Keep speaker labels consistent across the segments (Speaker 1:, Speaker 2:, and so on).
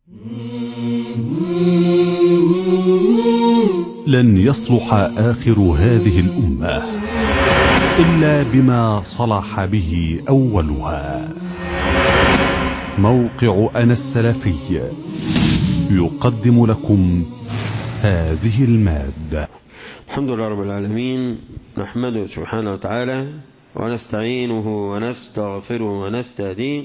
Speaker 1: لن يصلح آخر هذه الأمة إلا بما صلح به أولها موقع أنا السلفي يقدم لكم هذه المادة
Speaker 2: الحمد لله رب العالمين نحمده سبحانه وتعالى ونستعينه ونستغفره ونستهديه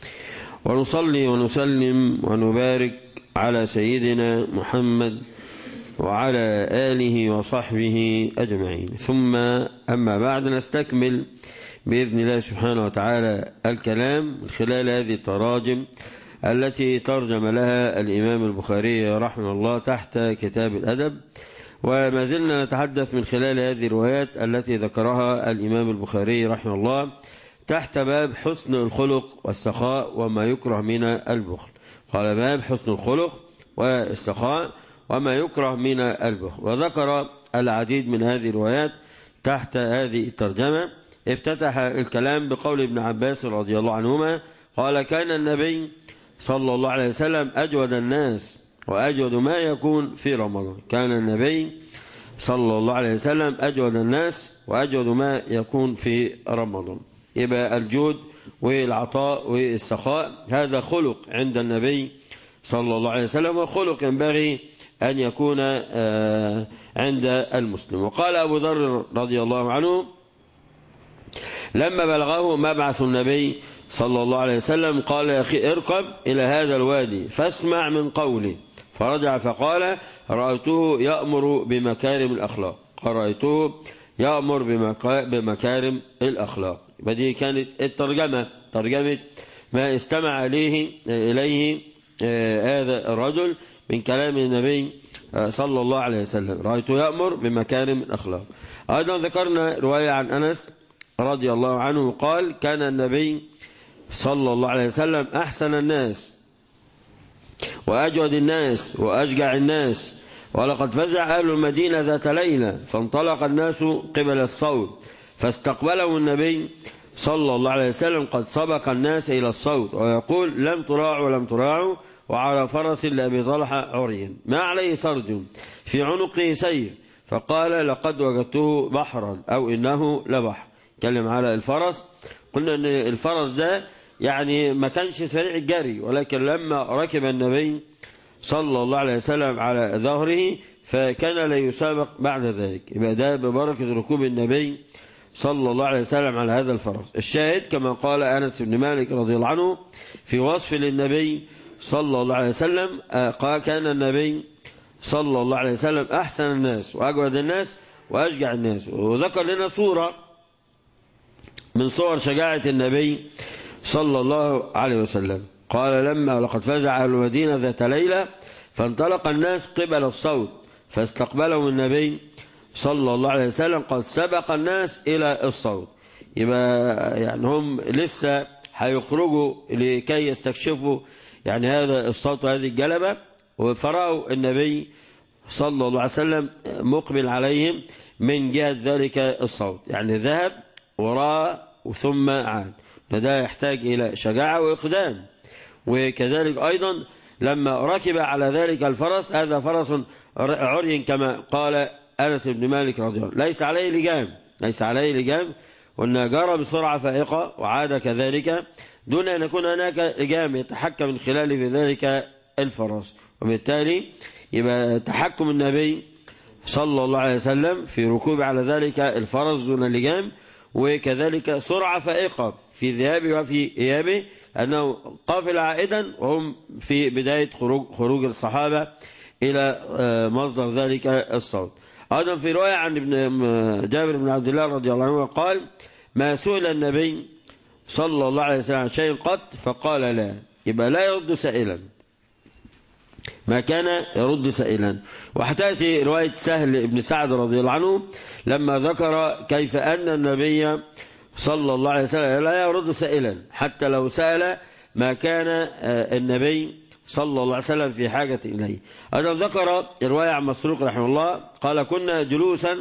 Speaker 2: ونصلي ونسلم ونبارك على سيدنا محمد وعلى آله وصحبه أجمعين ثم أما بعد نستكمل بإذن الله سبحانه وتعالى الكلام من خلال هذه التراجم التي ترجم لها الإمام البخاري رحمه الله تحت كتاب الأدب وما زلنا نتحدث من خلال هذه الروايات التي ذكرها الإمام البخاري رحمه الله تحت باب حسن الخلق والسخاء وما يكره من البخل قال باب حسن الخلق والسخاء وما يكره من البخل وذكر العديد من هذه الروايات تحت هذه الترجمة افتتح الكلام بقول ابن عباس رضي الله عنهما قال كان النبي صلى الله عليه وسلم أجود الناس وأجود ما يكون في رمضان كان النبي صلى الله عليه وسلم أجود الناس وأجود ما يكون في رمضان يبقى الجود والعطاء والسخاء هذا خلق عند النبي صلى الله عليه وسلم وخلق ينبغي أن يكون عند المسلم وقال أبو ذر رضي الله عنه لما بلغه مبعث النبي صلى الله عليه وسلم قال يا أخي اركب إلى هذا الوادي فاسمع من قولي فرجع فقال رأيته يأمر بمكارم الأخلاق رأيته يأمر بمكارم الأخلاق بدي كانت الترجمة ترجمة ما استمع عليه إليه هذا الرجل من كلام النبي صلى الله عليه وسلم رأيته يأمر بمكارم الأخلاق أيضا ذكرنا رواية عن أنس رضي الله عنه قال كان النبي صلى الله عليه وسلم أحسن الناس وأجود الناس وأشجع الناس ولقد فزع أهل المدينة ذات ليلة فانطلق الناس قبل الصوت فاستقبله النبي صلى الله عليه وسلم قد سبق الناس إلى الصوت ويقول لم تراعوا ولم تراعوا وعلى فرس لأبي طلحة عريا ما عليه سرج في عنقه سيف فقال لقد وجدته بحرا أو إنه لبحر كلم على الفرس قلنا أن الفرس ده يعني ما كانش سريع الجري ولكن لما ركب النبي صلى الله عليه وسلم على ظهره فكان لا يسابق بعد ذلك يبقى ده ببركة ركوب النبي صلى الله عليه وسلم على هذا الفرس الشاهد كما قال أنس بن مالك رضي الله عنه في وصف للنبي صلى الله عليه وسلم قال كان النبي صلى الله عليه وسلم أحسن الناس وأجود الناس وأشجع الناس وذكر لنا صورة من صور شجاعة النبي صلى الله عليه وسلم قال لما لقد فزع أهل المدينة ذات ليلة فانطلق الناس قبل الصوت فاستقبله النبي صلى الله عليه وسلم قد سبق الناس إلى الصوت يبقى يعني هم لسه هيخرجوا لكي يستكشفوا يعني هذا الصوت وهذه الجلبة وفرأوا النبي صلى الله عليه وسلم مقبل عليهم من جهة ذلك الصوت يعني ذهب وراء ثم عاد فده يحتاج إلى شجاعة وإقدام وكذلك أيضا لما ركب على ذلك الفرس هذا فرس عري كما قال أنس بن مالك رضي الله ليس عليه لجام ليس عليه لجام وأن جرى بسرعة فائقة وعاد كذلك دون أن يكون هناك لجام يتحكم من خلاله في ذلك الفرس وبالتالي يبقى تحكم النبي صلى الله عليه وسلم في ركوب على ذلك الفرس دون لجام وكذلك سرعة فائقة في ذهابه وفي إيابه أنه قافل عائدا وهم في بداية خروج, خروج الصحابة إلى مصدر ذلك الصوت أيضا في رواية عن ابن جابر بن عبد الله رضي الله عنه قال ما سئل النبي صلى الله عليه وسلم عن شيء قط فقال لا يبقى لا يرد سائلا ما كان يرد سائلا وحتاتي رواية سهل بن سعد رضي الله عنه لما ذكر كيف أن النبي صلى الله عليه وسلم لا يرد سائلا حتى لو سأل ما كان النبي صلى الله عليه وسلم في حاجة إليه أيضا ذكر رواية عن مسروق رحمه الله قال كنا جلوسا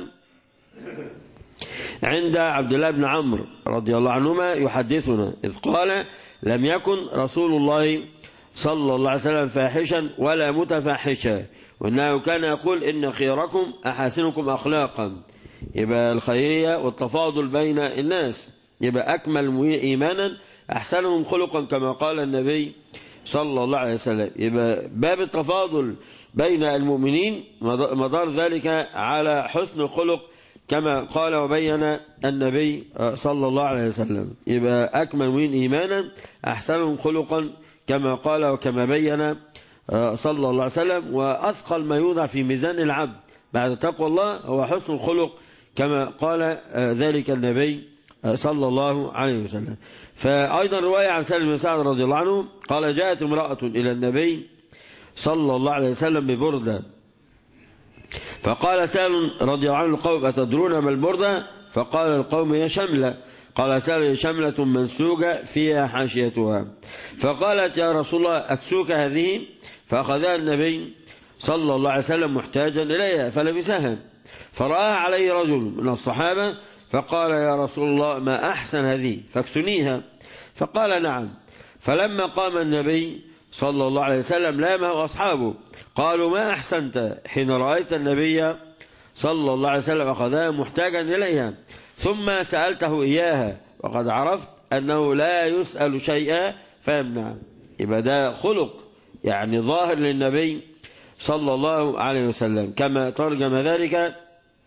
Speaker 2: عند عبد الله بن عمرو رضي الله عنهما يحدثنا إذ قال لم يكن رسول الله صلى الله عليه وسلم فاحشا ولا متفاحشا وانه كان يقول ان خيركم احاسنكم اخلاقا يبقى الخيريه والتفاضل بين الناس يبقى اكمل ايمانا احسنهم خلقا كما قال النبي صلى الله عليه وسلم يبقى باب التفاضل بين المؤمنين مدار ذلك على حسن الخلق كما قال وبين النبي صلى الله عليه وسلم يبقى أكمل من إيمانا أحسنهم خلقا كما قال وكما بين صلى الله عليه وسلم وأثقل ما يوضع في ميزان العبد بعد تقوى الله هو حسن الخلق كما قال ذلك النبي صلى الله عليه وسلم فأيضا رواية عن سالم بن سعد رضي الله عنه قال جاءت امرأة إلى النبي صلى الله عليه وسلم ببردة فقال سال رضي الله عنه القوم أتدرون ما البردة فقال القوم هي شملة قال سال هي شملة منسوجة فيها حاشيتها فقالت يا رسول الله أكسوك هذه فأخذها النبي صلى الله عليه وسلم محتاجا إليها فلبسها فرآها عليه رجل من الصحابة فقال يا رسول الله ما أحسن هذه فاكسنيها فقال نعم فلما قام النبي صلى الله عليه وسلم لامه أصحابه قالوا ما أحسنت حين رأيت النبي صلى الله عليه وسلم أخذها محتاجا إليها ثم سألته إياها وقد عرفت أنه لا يسأل شيئا فيمنع يبقى ده خلق يعني ظاهر للنبي صلى الله عليه وسلم كما ترجم ذلك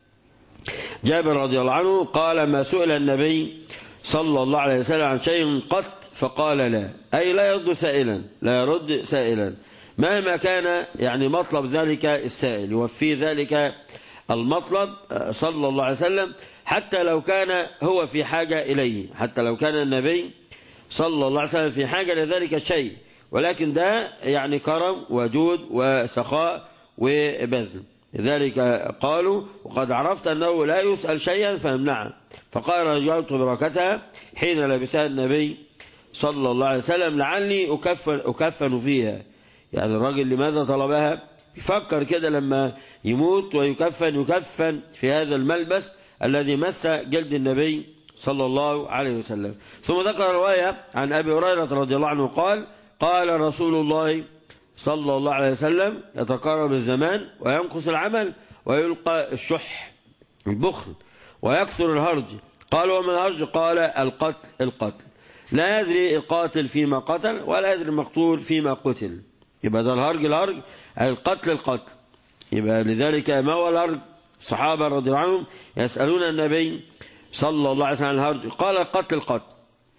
Speaker 2: جابر رضي الله عنه قال ما سئل النبي صلى الله عليه وسلم عن شيء قط فقال لا أي لا يرد سائلا لا يرد سائلا مهما كان يعني مطلب ذلك السائل يوفي ذلك المطلب صلى الله عليه وسلم حتى لو كان هو في حاجة إليه حتى لو كان النبي صلى الله عليه وسلم في حاجة لذلك الشيء ولكن ده يعني كرم وجود وسخاء وبذل لذلك قالوا وقد عرفت أنه لا يسأل شيئا فامنعه فقال رجعت بركتها حين لبسها النبي صلى الله عليه وسلم لعلي أكفن, أكفن فيها يعني الراجل لماذا طلبها يفكر كده لما يموت ويكفن يكفن في هذا الملبس الذي مس جلد النبي صلى الله عليه وسلم ثم ذكر رواية عن أبي هريرة رضي الله عنه قال قال رسول الله صلى الله عليه وسلم يتقارب الزمان وينقص العمل ويلقى الشح البخل ويكثر الهرج قال ومن الهرج قال القتل القتل لا يدري القاتل فيما قتل ولا يدري المقتول فيما قتل يبقى ده الهرج الهرج القتل القتل يبقى لذلك ما هو الهرج الصحابة رضي الله عنهم يسألون النبي صلى الله عليه وسلم الهرج قال القتل القتل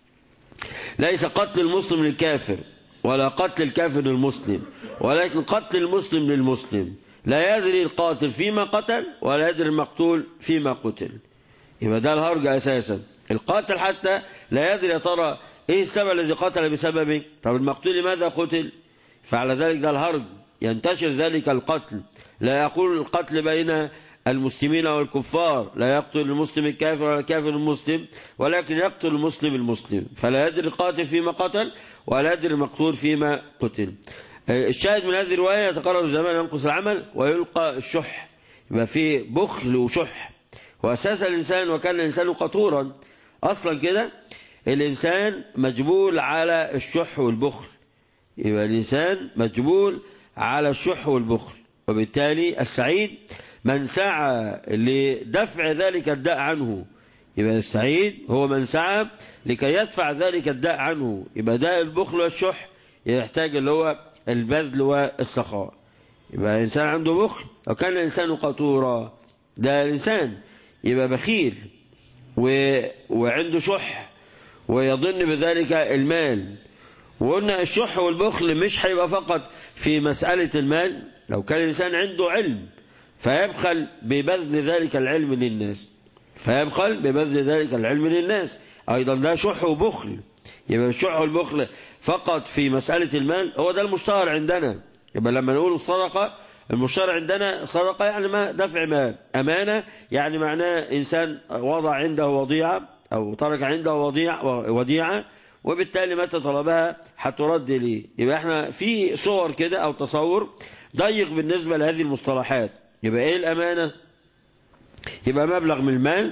Speaker 2: ليس قتل المسلم للكافر ولا قتل الكافر للمسلم ولكن قتل المسلم للمسلم لا يدري القاتل فيما قتل ولا يدري المقتول فيما قتل يبقى ده الهرج أساسا القاتل حتى لا يدري يا ترى ايه السبب الذي قتل بسببه طب المقتول لماذا قتل فعلى ذلك ده الهرج ينتشر ذلك القتل لا يقول القتل بين المسلمين والكفار لا يقتل المسلم الكافر ولا الكافر المسلم ولكن يقتل المسلم المسلم فلا يدري القاتل فيما قتل ولا يدري المقتول فيما قتل الشاهد من هذه الرواية يتقرر الزمان ينقص العمل ويلقى الشح يبقى فيه بخل وشح وأساس الإنسان وكان الإنسان قطورا أصلا كده الإنسان مجبول على الشح والبخل يبقى الإنسان مجبول على الشح والبخل وبالتالي السعيد من سعى لدفع ذلك الداء عنه يبقى السعيد هو من سعى لكي يدفع ذلك الداء عنه يبقى داء البخل والشح يحتاج اللي هو البذل والسخاء يبقى الإنسان عنده بخل لو كان الإنسان قطورا ده الإنسان يبقى بخيل و... وعنده شح ويظن بذلك المال وقلنا الشح والبخل مش هيبقى فقط في مسألة المال لو كان الإنسان عنده علم فيبخل ببذل ذلك العلم للناس فيبخل ببذل ذلك العلم للناس أيضا ده شح وبخل يبقى الشح والبخل فقط في مسألة المال هو ده المشتهر عندنا يبقى لما نقول الصدقة المشتهر عندنا صدقة يعني ما دفع ما أمانة يعني معناه إنسان وضع عنده وضيعة أو ترك عنده وضيع وديعة وبالتالي متى طلبها هترد ليه يبقى احنا في صور كده أو تصور ضيق بالنسبة لهذه المصطلحات يبقى ايه الأمانة يبقى مبلغ من المال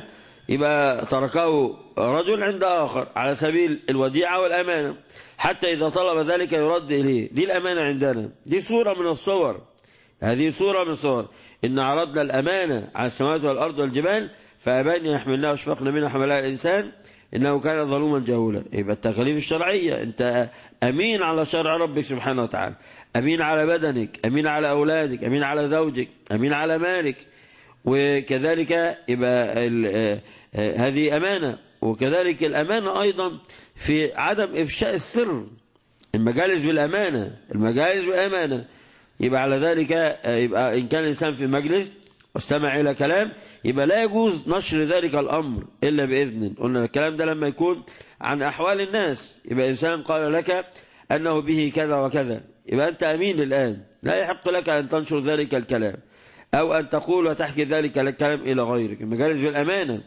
Speaker 2: يبقى تركه رجل عند آخر على سبيل الوديعة والأمانة حتى إذا طلب ذلك يرد إليه دي الأمانة عندنا دي صورة من الصور هذه صورة من الصور إن عرضنا الأمانة على السماوات والأرض والجبال فأبان يحملناها واشفقنا منها حملها الإنسان إنه كان ظلوما جهولا يبقى التكاليف الشرعية أنت أمين على شرع ربك سبحانه وتعالى أمين على بدنك أمين على أولادك أمين على زوجك أمين على مالك وكذلك يبقى هذه أمانة وكذلك الأمانة أيضا في عدم إفشاء السر المجالس بالأمانة المجالس بالأمانة يبقى على ذلك يبقى إن كان الإنسان في مجلس واستمع إلى كلام يبقى لا يجوز نشر ذلك الأمر إلا بإذن قلنا الكلام ده لما يكون عن أحوال الناس يبقى إنسان قال لك أنه به كذا وكذا يبقى أنت أمين الآن لا يحق لك أن تنشر ذلك الكلام أو أن تقول وتحكي ذلك الكلام إلى غيرك المجالس بالأمانة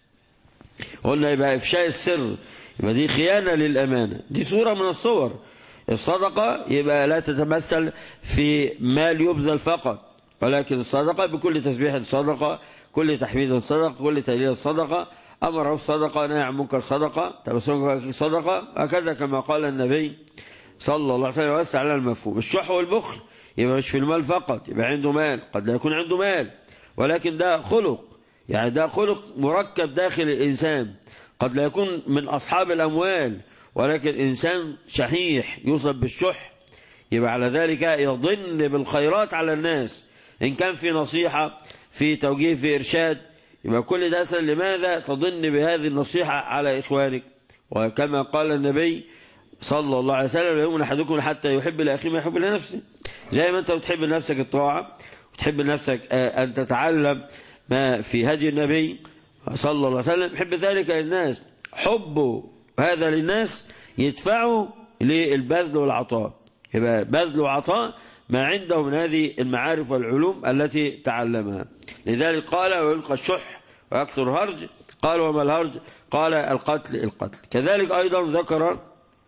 Speaker 2: قلنا يبقى إفشاء السر يبقى دي خيانة للأمانة دي صورة من الصور الصدقة يبقى لا تتمثل في مال يبذل فقط ولكن الصدقة بكل تسبيح صدقة كل تحميد صدقة كل تهليل صدقة أمر صدقة نهي عن منكر صدقة تبسمك صدقة هكذا كما قال النبي صلى الله عليه وسلم وسع على المفهوم الشح والبخل يبقى مش في المال فقط يبقى عنده مال قد لا يكون عنده مال ولكن ده خلق يعني ده خلق مركب داخل الإنسان قد لا يكون من أصحاب الأموال ولكن إنسان شحيح يوصف بالشح يبقى على ذلك يظن بالخيرات على الناس إن كان في نصيحة في توجيه في إرشاد يبقى كل ده أسأل لماذا تظن بهذه النصيحة على إخوانك وكما قال النبي صلى الله عليه وسلم لا يؤمن أحدكم حتى يحب لأخيه ما يحب لنفسه زي ما أنت بتحب لنفسك الطاعة وتحب لنفسك أن تتعلم ما في هدي النبي صلى الله عليه وسلم حب ذلك للناس حب هذا للناس يدفعه للبذل والعطاء يبقى بذل وعطاء ما عنده من هذه المعارف والعلوم التي تعلمها لذلك قال ويلقى الشح ويكثر هرج قال وما الهرج قال القتل القتل كذلك أيضا ذكر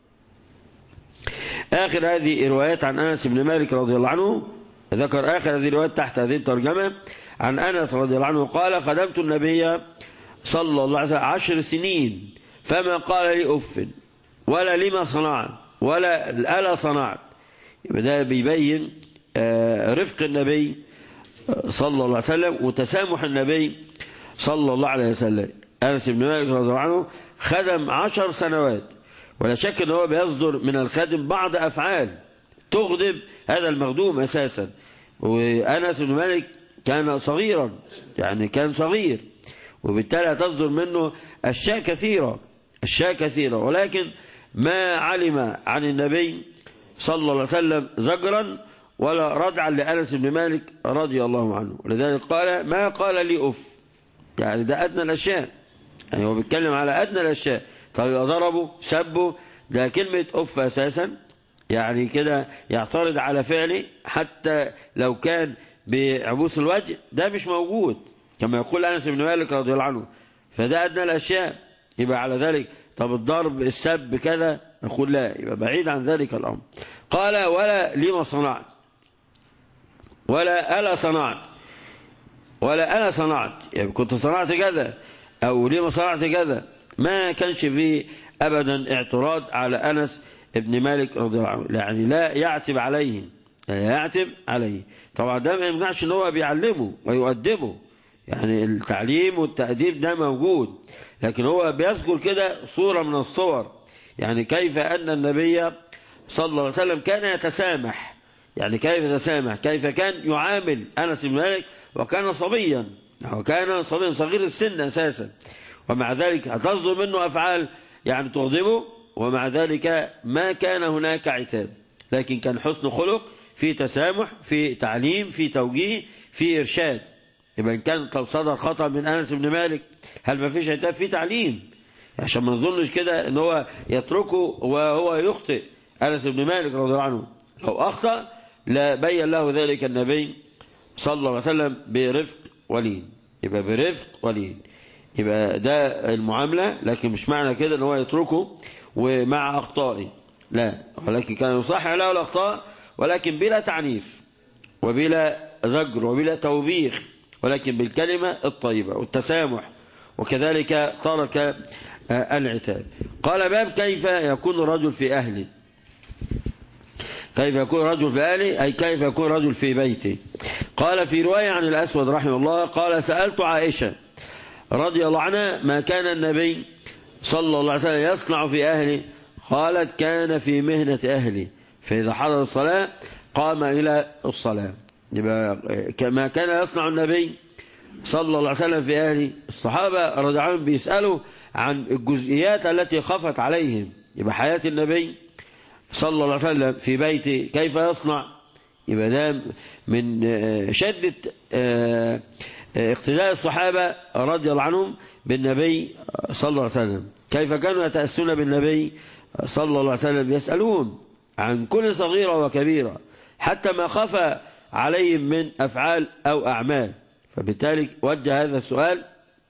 Speaker 2: آخر هذه الروايات عن أنس بن مالك رضي الله عنه ذكر آخر هذه الروايات تحت هذه الترجمة عن أنس رضي الله عنه قال خدمت النبي صلى الله عليه وسلم عشر سنين فما قال لي أف ولا لما صنعت ولا ألا صنعت يبقى ده بيبين رفق النبي صلى الله عليه وسلم وتسامح النبي صلى الله عليه وسلم أنس بن مالك رضي الله عنه خدم عشر سنوات ولا شك أنه بيصدر من الخادم بعض أفعال تغضب هذا المخدوم أساسا وأنس بن مالك كان صغيرا يعني كان صغير وبالتالي تصدر منه أشياء كثيرة أشياء كثيرة ولكن ما علم عن النبي صلى الله عليه وسلم زجرا ولا ردعا لأنس بن مالك رضي الله عنه ولذلك قال ما قال لي أف يعني ده أدنى الأشياء يعني هو بيتكلم على أدنى الأشياء طيب ضربه سبه ده كلمة أف أساسا يعني كده يعترض على فعله حتى لو كان بعبوس الوجه ده مش موجود كما يقول أنس بن مالك رضي الله عنه فده أدنى الأشياء يبقى على ذلك طب الضرب السب كذا نقول لا يبقى بعيد عن ذلك الأمر قال ولا لما صنعت ولا ألا صنعت ولا أنا صنعت يعني كنت صنعت كذا أو لما صنعت كذا ما كانش فيه أبدا اعتراض على أنس ابن مالك رضي الله عنه يعني لا يعتب عليه لا يعتب عليه طبعا ده ما يمنعش ان هو بيعلمه ويؤدبه يعني التعليم والتأديب ده موجود لكن هو بيذكر كده صورة من الصور يعني كيف أن النبي صلى الله عليه وسلم كان يتسامح يعني كيف يتسامح كيف كان يعامل أنس بن مالك وكان صبيا وكان صبيا صغير السن أساسا ومع ذلك تصدر منه أفعال يعني تغضبه ومع ذلك ما كان هناك عتاب لكن كان حسن خلق في تسامح في تعليم في توجيه في إرشاد يبقى إن كان لو صدر خطأ من أنس بن مالك هل ما فيش عتاب في تعليم عشان ما نظنش كده ان هو يتركه وهو يخطئ أنس بن مالك رضي الله عنه لو أخطأ لا بين له ذلك النبي صلى الله عليه وسلم برفق ولين يبقى برفق ولين يبقى ده المعاملة لكن مش معنى كده ان هو يتركه ومع أخطائه لا ولكن كان يصحح له الأخطاء ولكن بلا تعنيف وبلا زجر وبلا توبيخ ولكن بالكلمة الطيبة والتسامح وكذلك ترك العتاب قال باب كيف يكون الرجل في أهله كيف يكون رجل في أهله أي كيف يكون رجل في بيته قال في رواية عن الأسود رحمه الله قال سألت عائشة رضي الله عنها ما كان النبي صلى الله عليه وسلم يصنع في أهله قالت كان في مهنة أهلي فإذا حضر الصلاة قام إلى الصلاة يبقى كما كان يصنع النبي صلى الله عليه وسلم في أهله الصحابة رضي الله عنهم بيسألوا عن الجزئيات التي خفت عليهم يبقى حياة النبي صلى الله عليه وسلم في بيته كيف يصنع يبقى ده من شدة اقتداء الصحابة رضي الله عنهم بالنبي صلى الله عليه وسلم كيف كانوا يتأسون بالنبي صلى الله عليه وسلم يسألون عن كل صغيرة وكبيرة حتى ما خفى عليهم من أفعال أو أعمال فبالتالي وجه هذا السؤال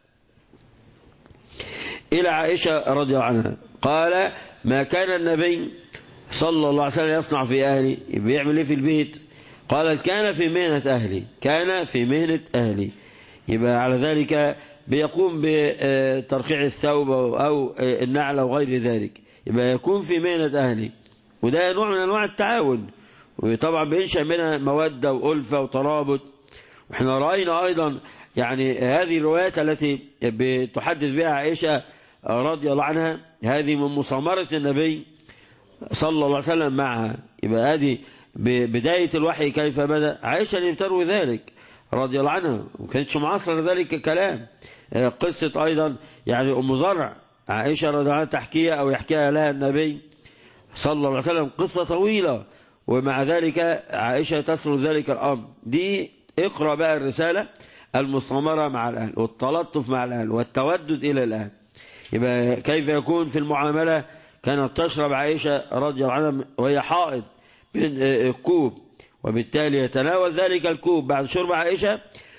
Speaker 2: إلى عائشة رضي الله عنها قال ما كان النبي صلى الله عليه وسلم يصنع في أهلي بيعمل إيه في البيت قالت كان في مهنة أهلي كان في مهنة أهلي يبقى على ذلك بيقوم بترقيع الثوب أو النعل أو غير ذلك يبقى يكون في مهنة أهلي وده نوع من أنواع التعاون وطبعا بينشأ منها مودة وألفة وترابط واحنا رأينا أيضا يعني هذه الروايات التي بتحدث بها عائشة رضي الله عنها هذه من مصامرة النبي صلى الله عليه وسلم معها يبقى هذه بداية الوحي كيف بدأ عائشة اللي بتروي ذلك رضي الله عنها وما كانتش معاصرة ذلك الكلام قصة أيضا يعني أم زرع عائشة رضي الله عنها تحكيها أو يحكيها لها النبي صلى الله عليه وسلم قصة طويلة ومع ذلك عائشة تسرد ذلك الأمر دي اقرأ بقى الرسالة المستمرة مع الأهل والتلطف مع الأهل والتودد إلى الأهل يبقى كيف يكون في المعاملة كانت تشرب عائشة رضي الله عنها وهي حائض من الكوب وبالتالي يتناول ذلك الكوب بعد شرب عائشة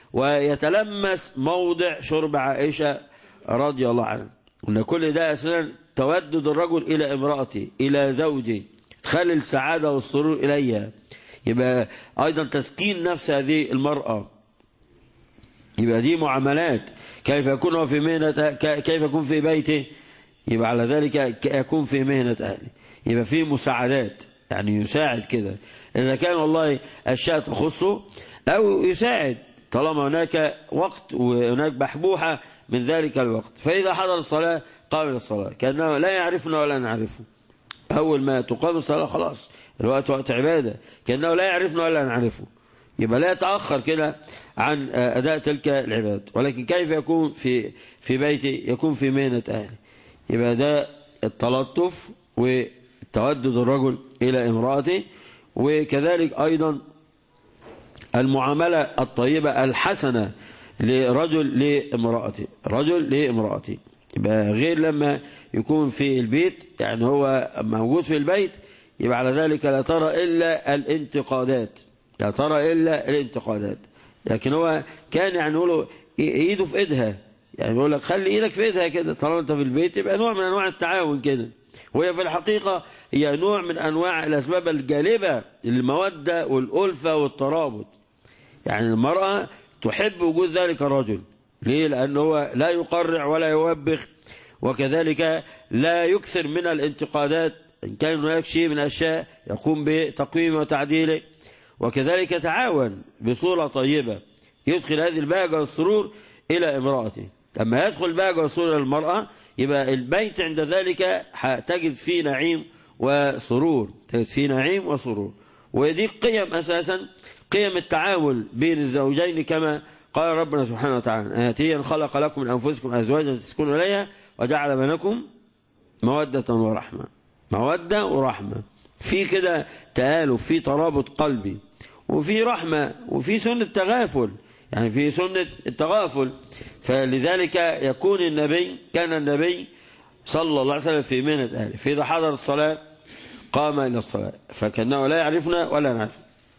Speaker 2: ويتلمس موضع شرب عائشة رضي الله عنها وأن كل ده أساسا تودد الرجل إلى امرأته إلى زوجه تخلي السعادة والسرور إليها يبقى أيضا تسكين نفس هذه المرأة يبقى دي معاملات كيف يكون هو في مهنة كيف يكون في بيته يبقى على ذلك يكون في مهنة أهله يبقى في مساعدات يعني يساعد كده إذا كان والله الشيء تخصه أو يساعد طالما هناك وقت وهناك بحبوحة من ذلك الوقت فإذا حضر الصلاة قام للصلاة كأنه لا يعرفنا ولا نعرفه أول ما تقام الصلاة خلاص الوقت وقت عبادة كأنه لا يعرفنا ولا نعرفه يبقى لا يتأخر كده عن أداء تلك العبادة ولكن كيف يكون في في بيته يكون في مهنة أهله يبقى ده التلطف وتودد الرجل إلى امرأته وكذلك أيضا المعاملة الطيبة الحسنة لرجل لامرأته رجل لامرأته يبقى غير لما يكون في البيت يعني هو موجود في البيت يبقى على ذلك لا ترى إلا الانتقادات لا ترى إلا الانتقادات لكن هو كان يعني يقول ايده في ايدها يعني يقول لك خلي ايدك في ايدها كده طالما انت في البيت يبقى نوع من انواع التعاون كده وهي في الحقيقة هي نوع من انواع الاسباب الجالبة للمودة والألفة والترابط يعني المرأة تحب وجود ذلك الرجل ليه لأنه هو لا يقرع ولا يوبخ وكذلك لا يكثر من الانتقادات إن كان هناك شيء من أشياء يقوم بتقويمه وتعديله وكذلك تعاون بصورة طيبة يدخل هذه البهجة والسرور إلى امرأته لما يدخل البهجة والسرور إلى المرأة يبقى البيت عند ذلك تجد فيه نعيم وسرور تجد فيه نعيم وسرور ودي قيم أساسا قيم التعامل بين الزوجين كما قال ربنا سبحانه وتعالى آتيا خلق لكم من أنفسكم أزواجا تسكنوا إليها وجعل بينكم مودة ورحمة مودة ورحمة في كده تآلف في ترابط قلبي وفي رحمة وفي سنة تغافل يعني في سنة التغافل فلذلك يكون النبي كان النبي صلى الله عليه وسلم في مهنة أهله فإذا حضر الصلاة قام إلى الصلاة فكأنه لا يعرفنا ولا نعرف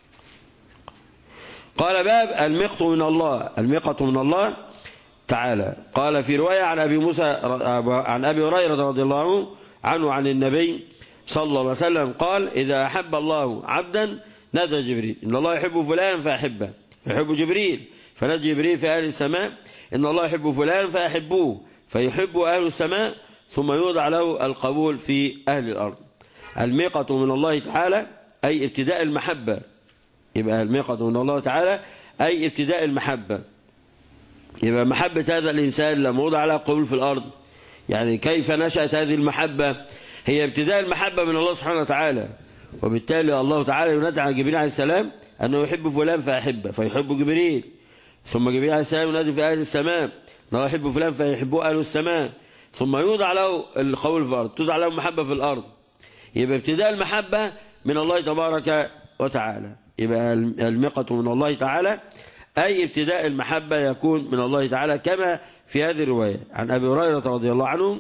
Speaker 2: قال باب المقت من الله المقت من الله تعالى قال في رواية عن أبي موسى عن أبي هريرة رضي الله عنه عنه عن النبي صلى الله عليه وسلم قال إذا أحب الله عبدا نادى جبريل إن الله يحب فلانا فأحبه يحب جبريل فنادى جبريل في أهل السماء إن الله يحب فلان فيحبوه فيحب أهل السماء ثم يوضع له القبول في أهل الأرض الميقة من الله تعالى أي ابتداء المحبة يبقى الميقة من الله تعالى أي ابتداء المحبة يبقى محبة هذا الإنسان لما وضع على قبول في الأرض يعني كيف نشأت هذه المحبة هي ابتداء المحبة من الله سبحانه وتعالى وبالتالي الله تعالى ينادي على جبريل عليه السلام أنه يحب فلان فأحبه فيحب جبريل ثم جبريل عليه السلام ينادي في أهل السماء أنه يحب فلان فيحبه أهل السماء ثم يوضع له القول في الأرض توضع له محبة في الأرض يبقى ابتداء المحبة من الله تبارك وتعالى يبقى المقة من الله تعالى أي ابتداء المحبة يكون من الله تعالى كما في هذه الرواية عن أبي هريرة رضي الله عنه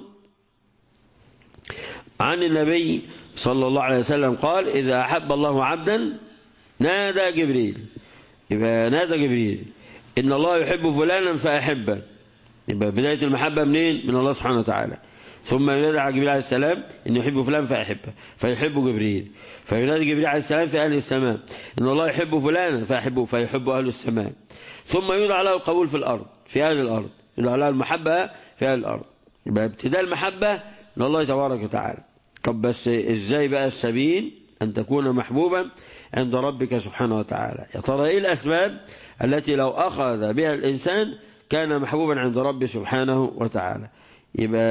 Speaker 2: عن النبي صلى الله عليه وسلم قال إذا أحب الله عبدا نادى جبريل يبقى نادى جبريل إن الله يحب فلانا فأحبه يبقى بداية المحبة منين من الله سبحانه وتعالى ثم ينادي على جبريل عليه السلام إن يحب فلان فأحبه فيحب جبريل فينادي جبريل عليه السلام في أهل السماء إن الله يحب فلانا فأحبه فيحب أهل السماء ثم يدعى له القبول في الأرض في أهل الأرض يدعى له المحبة في أهل الأرض يبقى ابتداء المحبة من الله تبارك وتعالى طب بس إزاي بقى السبيل أن تكون محبوبا عند ربك سبحانه وتعالى يا ترى إيه الأسباب التي لو أخذ بها الإنسان كان محبوبا عند ربه سبحانه وتعالى يبقى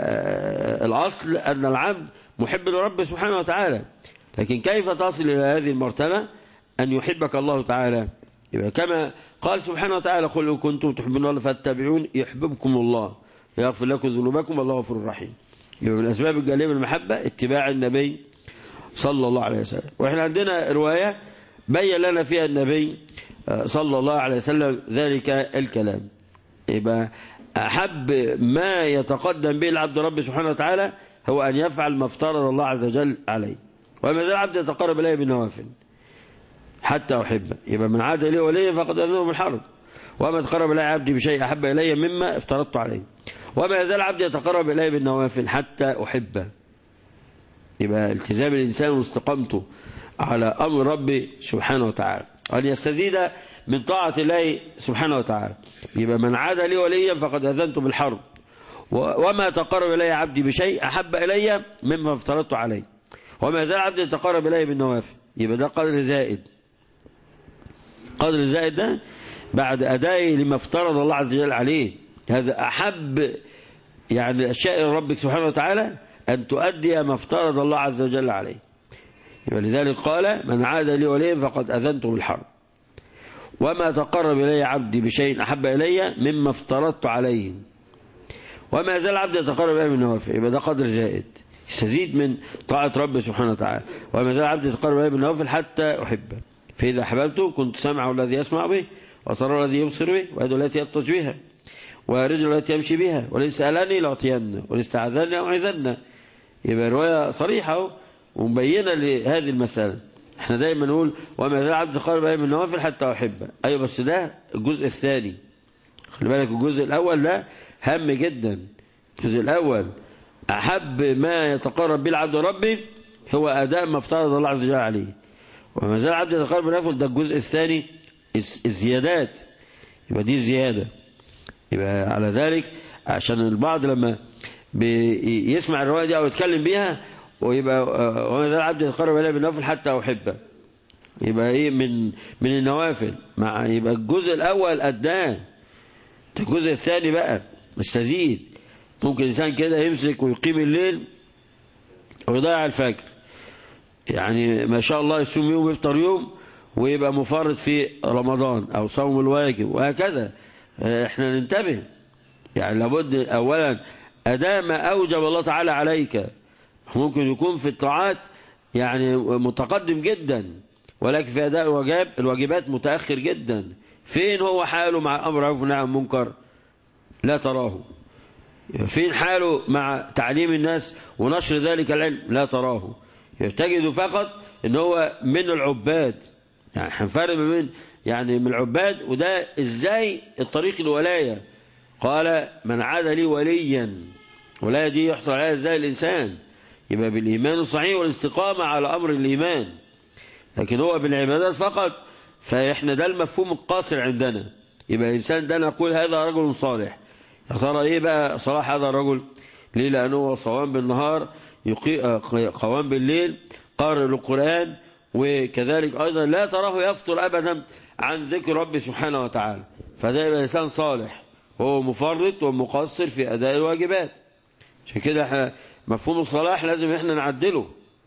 Speaker 2: الأصل أن العبد محب لربه سبحانه وتعالى لكن كيف تصل إلى هذه المرتبة أن يحبك الله تعالى يبقى كما قال سبحانه وتعالى قل إن كنتم تحبون الله فاتبعون يحببكم الله يغفر لكم ذنوبكم والله غفور رحيم يبقى من الأسباب الجالية من المحبة اتباع النبي صلى الله عليه وسلم وإحنا عندنا رواية بين لنا فيها النبي صلى الله عليه وسلم ذلك الكلام يبقى أحب ما يتقدم به العبد رب سبحانه وتعالى هو أن يفعل ما افترض الله عز وجل عليه وما زال العبد يتقرب إليه بالنوافل حتى أحبه يبقى من عاد إليه وليه فقد أذنه بالحرب وما تقرب إلي عبدي بشيء أحب إلي مما افترضت عليه وما يزال العبد يتقرب إليه بالنوافل حتى أحبه يبقى التزام الإنسان واستقامته على أمر ربي سبحانه وتعالى وأن يستزيد من طاعة الله سبحانه وتعالى يبقى من عاد لي وليا فقد أذنت بالحرب وما تقرب إلي عبدي بشيء أحب إلي مما افترضت عليه وما يزال عبدي يتقرب إلي بالنوافل يبقى ده قدر زائد قدر زائد ده بعد أدائه لما افترض الله عز وجل عليه هذا أحب يعني الأشياء إلى ربك سبحانه وتعالى أن تؤدي ما افترض الله عز وجل عليه يبقى لذلك قال من عاد لي وليا فقد أذنت بالحرب وما تقرب إلي عبدي بشيء أحب إلي مما افترضت عليه وما زال عبدي يتقرب إلي من النوافل يبقى ده قدر زائد يستزيد من طاعة رب سبحانه وتعالى وما زال عبدي يتقرب إلي من النوافل حتى أحبه فإذا أحببته كنت سمعه الذي يسمع به وصره الذي يبصر به ويده التي يبطش بها ورجله التي يمشي بها ولئن سألني لأعطينه ولئن استعاذني لأعيذنه يبقى رواية صريحة ومبينة لهذه المسألة احنا دايما نقول وما زال عبد قرب من النوافل حتى أحبه أيوة بس ده الجزء الثاني خلي بالك الجزء الأول ده هم جدا الجزء الأول أحب ما يتقرب به العبد ربي هو أداء ما افترض الله عز وجل عليه وما زال عبد يتقرب من النوافل ده الجزء الثاني الزيادات يبقى دي زيادة يبقى على ذلك عشان البعض لما بيسمع الرواية دي أو يتكلم بيها ويبقى وما زال عبد يتقرب إليه بالنوافل حتى أحبه يبقى إيه من من النوافل مع يبقى الجزء الأول أداه الجزء الثاني بقى استزيد ممكن إنسان كده يمسك ويقيم الليل ويضيع الفجر يعني ما شاء الله يصوم يوم يفطر يوم ويبقى مفرط في رمضان أو صوم الواجب وهكذا احنا ننتبه يعني لابد أولا أداء ما أوجب الله تعالى عليك ممكن يكون في الطاعات يعني متقدم جدا ولكن في أداء الواجب الواجبات متأخر جدا فين هو حاله مع أمر عرف نعم منكر لا تراه فين حاله مع تعليم الناس ونشر ذلك العلم لا تراه تجد فقط ان هو من العباد يعني هنفرق بين يعني من العباد وده ازاي الطريق الولاية قال من عاد لي وليا ولاية دي يحصل عليها ازاي الانسان يبقى بالايمان الصحيح والاستقامة على امر الايمان لكن هو بالعبادات فقط فإحنا ده المفهوم القاصر عندنا يبقى الإنسان ده نقول هذا رجل صالح يا ترى إيه بقى صلاح هذا الرجل ليه لأنه هو صوام بالنهار قوام بالليل قارئ القرآن وكذلك أيضا لا تراه يفطر أبدا عن ذكر رب سبحانه وتعالى فده يبقى إنسان صالح هو مفرط ومقصر في أداء الواجبات عشان كده احنا مفهوم الصلاح لازم احنا نعدله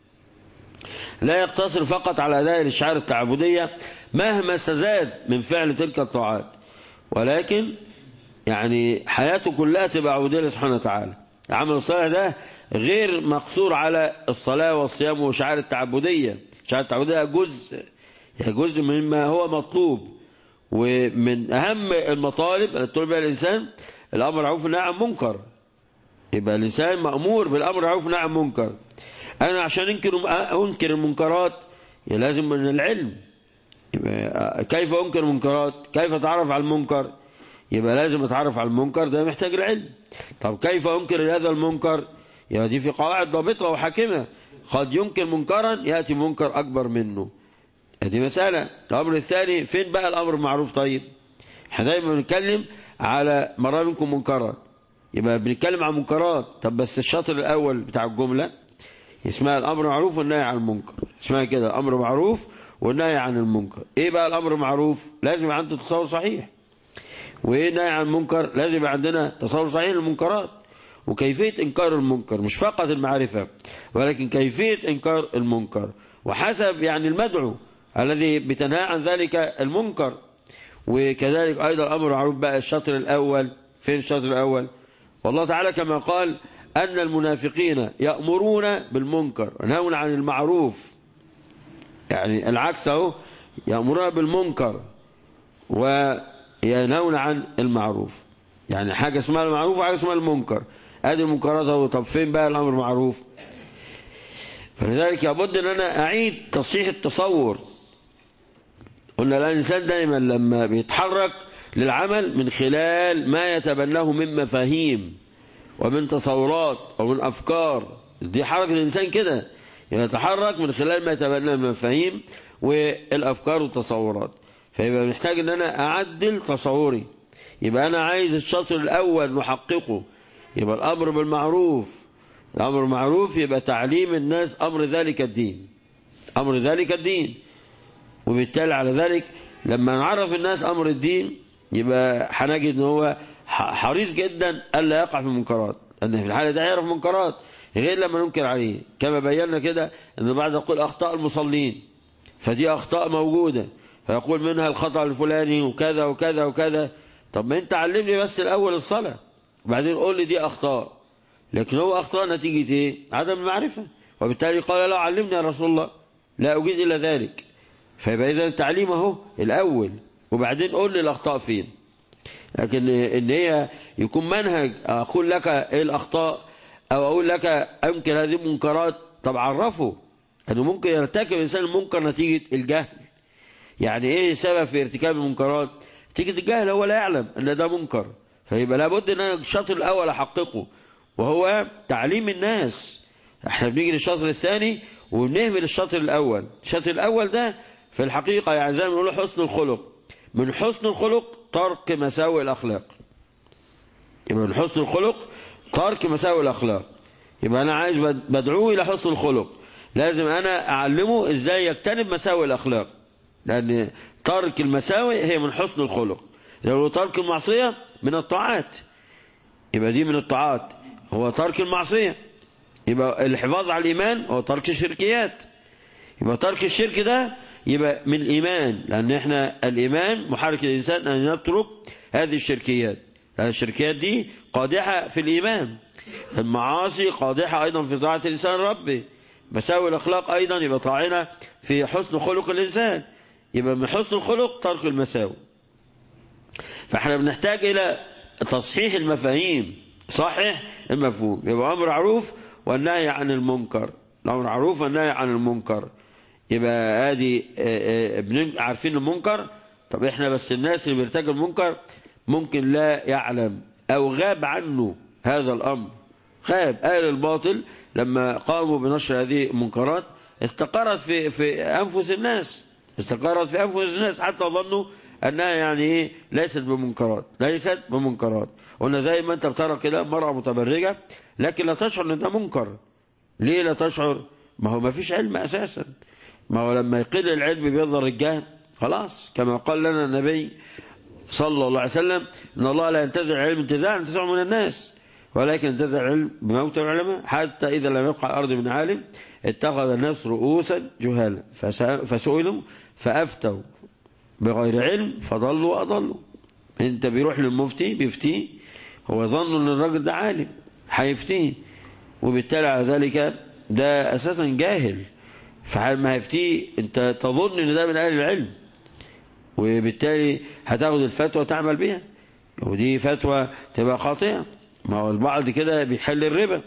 Speaker 2: لا يقتصر فقط على أداء الإشعار التعبدية مهما استزاد من فعل تلك الطاعات ولكن يعني حياته كلها تبقى عبودية سبحانه وتعالى العمل الصالح ده غير مقصور على الصلاة والصيام والشعائر التعبدية الشعائر التعبدية جزء جزء مما هو مطلوب ومن أهم المطالب اللي تطلب بها الإنسان الأمر معروف والنهي عن منكر يبقى الإنسان مأمور بالأمر معروف والنهي عن منكر أنا عشان أنكر أنكر المنكرات لازم من العلم يبقى كيف أنكر المنكرات كيف أتعرف على المنكر يبقى لازم أتعرف على المنكر ده محتاج العلم طب كيف أنكر هذا المنكر يبقى دي في قواعد ضابطة وحاكمة قد ينكر منكرا يأتي منكر أكبر منه هذه مسألة الأمر الثاني فين بقى الأمر المعروف طيب احنا دايما بنتكلم على مرة منكم منكرات يبقى بنتكلم عن منكرات طب بس الشطر الأول بتاع الجملة اسمها الأمر معروف والنهي عن المنكر اسمها كده الأمر معروف والنهي عن المنكر ايه بقى الأمر معروف لازم يبقى عندنا تصور صحيح وايه النهي عن المنكر لازم يبقى عندنا تصور صحيح للمنكرات وكيفية إنكار المنكر مش فقط المعرفة ولكن كيفية إنكار المنكر وحسب يعني المدعو الذي بتنهى عن ذلك المنكر وكذلك أيضا الأمر معروف بقى الشطر الأول فين الشطر الأول والله تعالى كما قال أن المنافقين يأمرون بالمنكر ونهون عن المعروف يعني العكس اهو يأمرون بالمنكر وينهون عن المعروف يعني حاجة اسمها المعروف وحاجة اسمها المنكر ادي المنكرات اهو طب فين بقى الامر معروف فلذلك لابد ان انا اعيد تصحيح التصور قلنا الانسان دايما لما بيتحرك للعمل من خلال ما يتبناه من مفاهيم ومن تصورات ومن افكار دي حركه الانسان كده يتحرك من خلال ما يتبناه من مفاهيم والافكار والتصورات فيبقى محتاج ان انا اعدل تصوري يبقى انا عايز الشطر الاول نحققه يبقى الأمر بالمعروف الأمر بالمعروف يبقى تعليم الناس أمر ذلك الدين أمر ذلك الدين وبالتالي على ذلك لما نعرف الناس أمر الدين يبقى هنجد ان هو حريص جدا ألا يقع في المنكرات لأن في الحالة ده يعرف منكرات غير لما ننكر عليه كما بينا كده أن بعد يقول أخطاء المصلين فدي أخطاء موجودة فيقول منها الخطأ الفلاني وكذا وكذا وكذا طب ما انت علمني بس الأول الصلاة وبعدين قول لي دي أخطاء لكن هو أخطاء نتيجة إيه؟ عدم المعرفة وبالتالي قال لا علمني يا رسول الله لا أجيد إلا ذلك فيبقى إذا التعليم أهو الأول وبعدين قول لي الأخطاء فين لكن إن هي يكون منهج أقول لك إيه الأخطاء أو أقول لك أنكر هذه المنكرات طب عرفه أنه ممكن يرتكب الإنسان المنكر نتيجة الجهل يعني إيه السبب في ارتكاب المنكرات نتيجة الجهل هو لا يعلم أن ده منكر فيبقى لابد ان انا الشطر الاول احققه وهو تعليم الناس احنا بنيجي للشطر الثاني ونهمل الشطر الاول الشطر الاول ده في الحقيقة يعني زي ما بنقول حسن الخلق من حسن الخلق ترك مساوئ الاخلاق يبقى من حسن الخلق ترك مساوئ الاخلاق يبقى انا عايز بدعوه الى حسن الخلق لازم انا اعلمه ازاي يجتنب مساوئ الاخلاق لان ترك المساوئ هي من حسن الخلق زي ترك المعصية من الطاعات يبقى دي من الطاعات هو ترك المعصية يبقى الحفاظ على الإيمان هو ترك الشركيات يبقى ترك الشرك ده يبقى من الإيمان لأن احنا الإيمان محرك الإنسان أن يترك هذه الشركيات لأن الشركيات دي قادحة في الإيمان المعاصي قادحة أيضا في طاعة الإنسان ربه مساوي الأخلاق أيضا يبقى طاعنة في حسن خلق الإنسان يبقى من حسن الخلق ترك المساوي فاحنا بنحتاج إلى تصحيح المفاهيم صحيح المفهوم يبقى أمر معروف والنهي عن المنكر الأمر معروف والنهي عن المنكر يبقى ادي عارفين المنكر طب احنا بس الناس اللي بيرتكب المنكر ممكن لا يعلم أو غاب عنه هذا الأمر غاب أهل الباطل لما قاموا بنشر هذه المنكرات استقرت في, في أنفس الناس استقرت في أنفس الناس حتى ظنوا أنها يعني إيه ليست بمنكرات ليست بمنكرات قلنا زي ما أنت بترى كده مرأة متبرجة لكن لا تشعر أن ده منكر ليه لا تشعر ما هو ما فيش علم أساسا ما هو لما يقل العلم بيظهر الجهل خلاص كما قال لنا النبي صلى الله عليه وسلم ان الله لا ينتزع العلم انتزاعا ينتزع من الناس ولكن انتزع العلم بموت العلماء حتى اذا لم يبقى على الارض من عالم اتخذ الناس رؤوسا جهالا فسئلوا فافتوا بغير علم فضلوا واضلوا انت بيروح للمفتي بيفتيه هو ظن ان الراجل ده عالم هيفتيه وبالتالي على ذلك ده اساسا جاهل فلما هيفتيه انت تظن ان ده من اهل العلم وبالتالي هتاخد الفتوى تعمل بها ودي فتوى تبقى خاطئة ما هو البعض كده بيحل الربا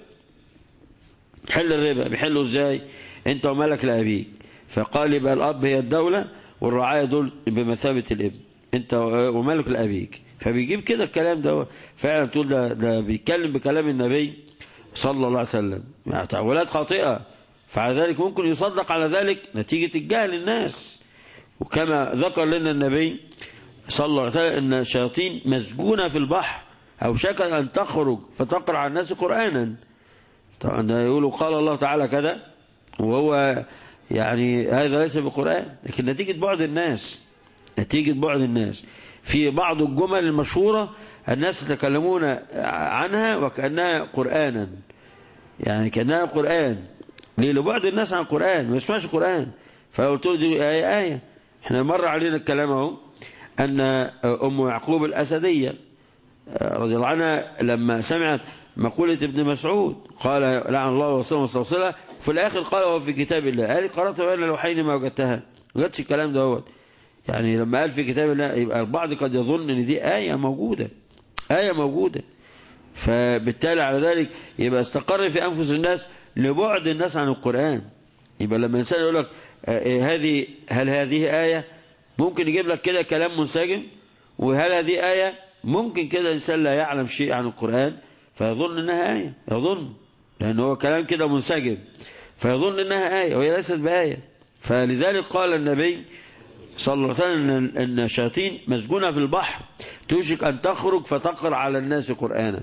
Speaker 2: حل الربا بيحله ازاي انت ومالك لأبيك فقال يبقى الأب هي الدولة والرعاية دول بمثابة الابن انت ومالك لأبيك فبيجيب كده الكلام ده فعلا تقول ده, ده بيتكلم بكلام النبي صلى الله عليه وسلم يعني تعويلات خاطئة فعلى ذلك ممكن يصدق على ذلك نتيجة الجهل الناس وكما ذكر لنا النبي صلى الله عليه وسلم أن الشياطين مسجونة في البحر أو شك أن تخرج فتقرأ على الناس قرآنا طبعا يقولوا قال الله تعالى كذا وهو يعني هذا ليس بقرآن لكن نتيجة بعد الناس نتيجة بعد الناس في بعض الجمل المشهورة الناس يتكلمون عنها وكأنها قرآنا يعني كأنها قرآن ليه لبعد الناس عن القرآن ما يسمعش قرآن فقلت له دي آية آية احنا مر علينا الكلام اهو أن أم يعقوب الأسدية رضي الله عنها لما سمعت مقولة ابن مسعود قال لعن الله ورسوله مستوصلة في الآخر قال هو في كتاب الله قال قرأت بين لوحين ما وجدتها ما وجدتش الكلام دوت يعني لما قال في كتاب الله يبقى البعض قد يظن ان دي آية موجودة آية موجودة فبالتالي على ذلك يبقى استقر في أنفس الناس لبعد الناس عن القرآن يبقى لما الإنسان يقول لك هذه هل هذه آية ممكن يجيب لك كده كلام منسجم وهل هذه آية ممكن كده الإنسان لا يعلم شيء عن القرآن فيظن إنها آية يظن لأن هو كلام كده منسجم فيظن إنها آية وهي ليست بآية فلذلك قال النبي صلى الله عليه وسلم أن الشياطين مسجونة في البحر توشك أن تخرج فتقرأ على الناس قرآنا